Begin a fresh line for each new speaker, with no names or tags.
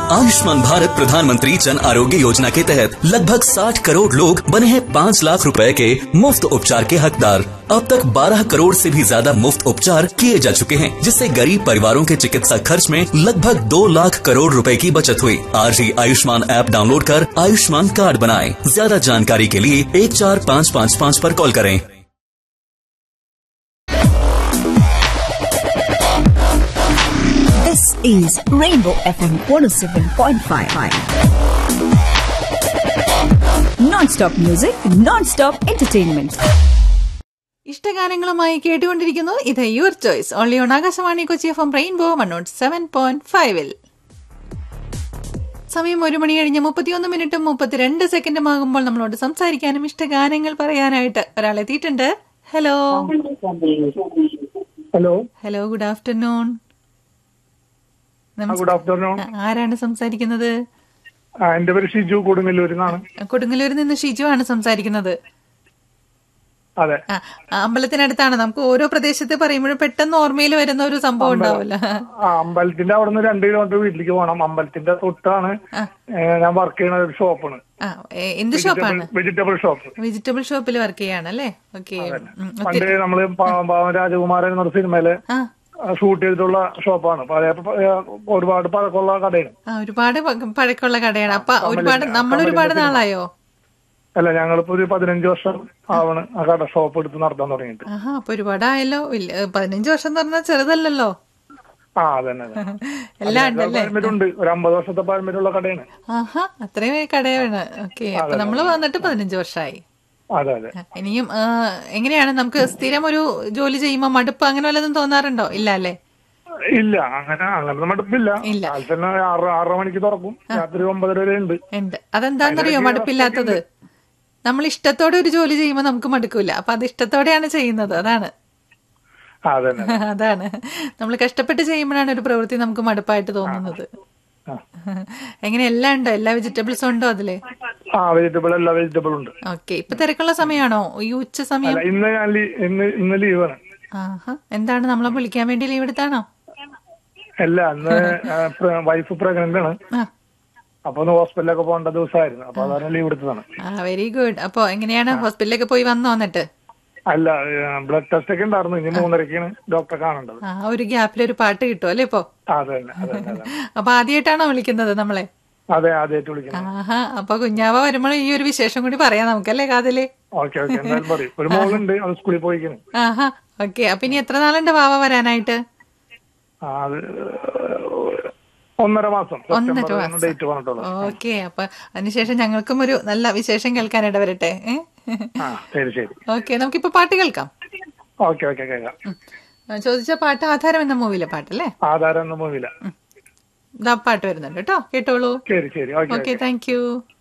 आयुष्मान भारत प्रधानमंत्री जन आरोग्य योजना के तहत लगभग 60 करोड़ लोग बने हैं 5 लाख रुपए के मुफ्त उपचार के हकदार अब तक 12 करोड़ से भी ज्यादा मुफ्त उपचार किए जा चुके हैं जिससे गरीब परिवारों के चिकित्सा खर्च में लगभग 2 लाख करोड़ रुपए की बचत हुई आज ही आयुष्मान ऐप डाउनलोड कर आयुष्मान कार्ड बनाएं ज्यादा जानकारी के लिए एक चार पाँच पाँच पाँच पर कॉल करें
This is Rainbow FM 107.5. Non-stop music, non-stop entertainment.
ഇഷ്ടഗാനങ്ങളുമായി കേട്ടുകൊണ്ടിരിക്കുന്നു ഇത് your choice only on Akashvani Kochi F M rainbow മണ്ണോട്ട് സെവൻ പോയിന്റ് ഫൈവിൽ സമയം ഒരു മണി കഴിഞ്ഞ് മുപ്പത്തിയൊന്ന് മിനിറ്റും മുപ്പത്തിരണ്ട് സെക്കൻഡും ആകുമ്പോൾ നമ്മളോട് സംസാരിക്കാനും ഇഷ്ടഗാനങ്ങൾ പറയാനായിട്ട് ഒരാൾ എത്തിയിട്ടുണ്ട് hello
hello
hello good afternoon
good afternoon
ആരാണ് സംസാരിക്കുന്നത്
ആ, എന്റെ പേര് ഷിജു കൊടുങ്ങല്ലൂരിൽ നിന്നാണ്
കൊടുങ്ങല്ലൂരിൽ നിന്ന് ഷിജു ആണ് സംസാരിക്കുന്നത്
അതെ
ആ, ആ, അമ്പലത്തിനടുത്താണ് നമുക്ക് ഓരോ പ്രദേശത്ത് പറയുമ്പോഴും പെട്ടെന്ന് ഓർമ്മയിൽ വരുന്ന ഒരു സംഭവം ഉണ്ടാവില്ല
ആ അമ്പലത്തിന്റെ അവിടെ നിന്ന് രണ്ട് കിലോമീറ്റർ വീട്ടിലേക്ക് പോകണം അമ്പലത്തിന്റെ തൊട്ടാണ് ഏ, ഞാൻ വർക്ക് ചെയ്യുന്ന ഒരു ഷോപ്പാണ്
ആ ഏ, എന്ത് ഷോപ്പാണ്
വെജിറ്റബിൾ ഷോപ്പ്
വെജിറ്റബിൾ ഷോപ്പിൽ വർക്ക് ചെയ്യാണ് ഓക്കെ
പണ്ട് നമ്മള് പാവം പാവം രാജകുമാരൻ എന്നൊരു സിനിമയില്
ആ
ഷൂട്ട് ചെയ്തിട്ടുള്ള ഷോപ്പാണ് പഴയ പ- ഒരുപാട് പഴക്കമുള്ള കടയാണ്
ആ ഒരുപാട് പ- പഴക്കമുള്ള കടയാണ് അപ്പൊ ഒരുപാട് നമ്മൾ ഒരുപാട് നാളായോ
അല്ല ഞങ്ങളിപ്പോ ഒരു പതിനഞ്ച് വർഷം ആവണ് ആ കട ഷോപ്പ് എടുത്ത് നടത്താൻ തുടങ്ങിയിട്ട്
ആഹാ അപ്പൊ ഒരുപാടായല്ലോ ഇല്ല പതിനഞ്ച് വർഷം എന്ന് പറഞ്ഞാൽ ചെറുതല്ലല്ലോ
ആ അതന്നെ അതെ
എല്ലാം ഉണ്ടല്ലേ
പാരമ്പര്യമുണ്ട് ഒരു അമ്പത് വർഷത്തെ പാരമ്പര്യമുള്ള കടയാണ്
ആഹാ അത്രയും കടയാണ് ഓക്കെ അപ്പൊ നമ്മള് വന്നിട്ട് പതിനഞ്ച് വർഷമായി
അതെ അതെ
ഇനിയും ആ, എങ്ങനെയാണ് നമുക്ക് സ്ഥിരം ഒരു ജോലി ചെയ്യുമ്പോ മടുപ്പ് അങ്ങനെ വല്ലതും തോന്നാറുണ്ടോ ഇല്ല അല്ലേ
ഇല്ല അങ്ങനെ അങ്ങനെ മടുപ്പില്ല
ഇല്ല.
കാലത്ത് തന്നെ ആറ് ആറര മണിക്ക് തുറക്കും രാത്രി ഒമ്പതര വരെ ഉണ്ട്
ഉണ്ട് അതെന്താണെന്നറിയോ മടുപ്പില്ലാത്തത് നമ്മൾ ഇഷ്ടത്തോടെ ഒരു ജോലി ചെയ്യുമ്പോൾ നമുക്ക് മടുക്കൂല അപ്പൊ അത് ഇഷ്ടത്തോടെയാണ് ചെയ്യുന്നത് അതാണ്
ആ, അതന്നെ
അതാണ് നമ്മൾ കഷ്ടപ്പെട്ട് ചെയ്യുമ്പോഴാണ് ഒരു പ്രവൃത്തി നമുക്ക് മടുപ്പായിട്ട് തോന്നുന്നത്
ആ.
എങ്ങനെ എല്ലാം ഉണ്ടോ എല്ലാ വെജിറ്റബിൾസും ഉണ്ടോ അതില്
ആ വെജിറ്റബിൾ എല്ലാ വെജിറ്റബിൾ ഉണ്ട്
ഓക്കെ ഇപ്പൊ തിരക്കുള്ള സമയമാണോ ഈ ഉച്ച സമയം
അല്ല ഇന്ന് ഞാൻ ലീ- ഇന്ന് ഇന്ന് ലീവാണ്
ആഹാ എന്താണ് നമ്മളെ വിളിക്കാൻ വേണ്ടി ലീവ് എടുത്താണോ
അല്ല അന്ന് വൈഫ് പ്രഗ്നന്റ് ആണ്
ആ
അപ്പൊ ഒന്ന് ഹോസ്പിറ്റലിലൊക്കെ പോകേണ്ട ദിവസമായിരുന്നു അപ്പൊ അതാണ് ലീവ് എടുത്തതാണ്
ആ വെരി ഗുഡ് അപ്പൊ എങ്ങനെയാണ് ഹോസ്പിറ്റലിലേക്ക് പോയി വന്നോ എന്നിട്ട്
അല്ല ബ്ലഡ് ടെസ്റ്റ് ഒക്കെ ഉണ്ടായിരുന്നു ഇനി മൂന്നരക്കാണ് ഡോക്ടറെ കാണേണ്ടത്
ആ ഒരു ഗ്യാപ്പിൽ ഒരു പാട്ട് കിട്ടും അല്ലേ ഇപ്പൊ
ആ, അതെ തന്നെ അതെ തന്നെ, അതെ
അപ്പൊ ആദ്യമായിട്ടാണോ വിളിക്കുന്നത് നമ്മളെ
അതെ ആദ്യമായിട്ട് വിളിക്കണം
ആഹാ അപ്പൊ കുഞ്ഞാവ വരുമ്പോൾ ഈ ഒരു വിശേഷം കൂടി പറയാം നമുക്കല്ലേ കാതില്
ഓക്കെ ഓക്കെ എന്തായാലും പറയും ഒരു മോളുണ്ട് അത് സ്കൂളിൽ പോയിക്കുന്നു
ആഹാ ഓക്കെ അപ്പൊ ഇനി എത്ര നാളുണ്ട് വാവ വരാനായിട്ട്
ആ, അത് ഒന്നര മാസം
ഒന്നര
സെപ്റ്റംബർ
മാസം.
ഡേറ്റ് പറഞ്ഞിട്ടുള്ളൂ
ഓക്കെ അപ്പൊ അതിനുശേഷം ഞങ്ങൾക്കും ഒരു നല്ല വിശേഷം കേൾക്കാൻ ഇടവരട്ടെ
ആ ശരി ശരി
ഓക്കെ നമുക്കിപ്പോ പാട്ട് കേൾക്കാം
ഓക്കെ ഓക്കെ കേൾക്കാം
ഉം. ആ, ചോദിച്ച പാട്ട് ആധാരം എന്ന മൂവിയിലെ പാട്ടല്ലേ
ആധാരം ഒന്നും മൂവില്ല
ഇതാ പാട്ട് വരുന്നുണ്ട് കേട്ടോ കേട്ടോളൂ
ശരി ശരി ഓക്കെ
ഓക്കെ താങ്ക് യു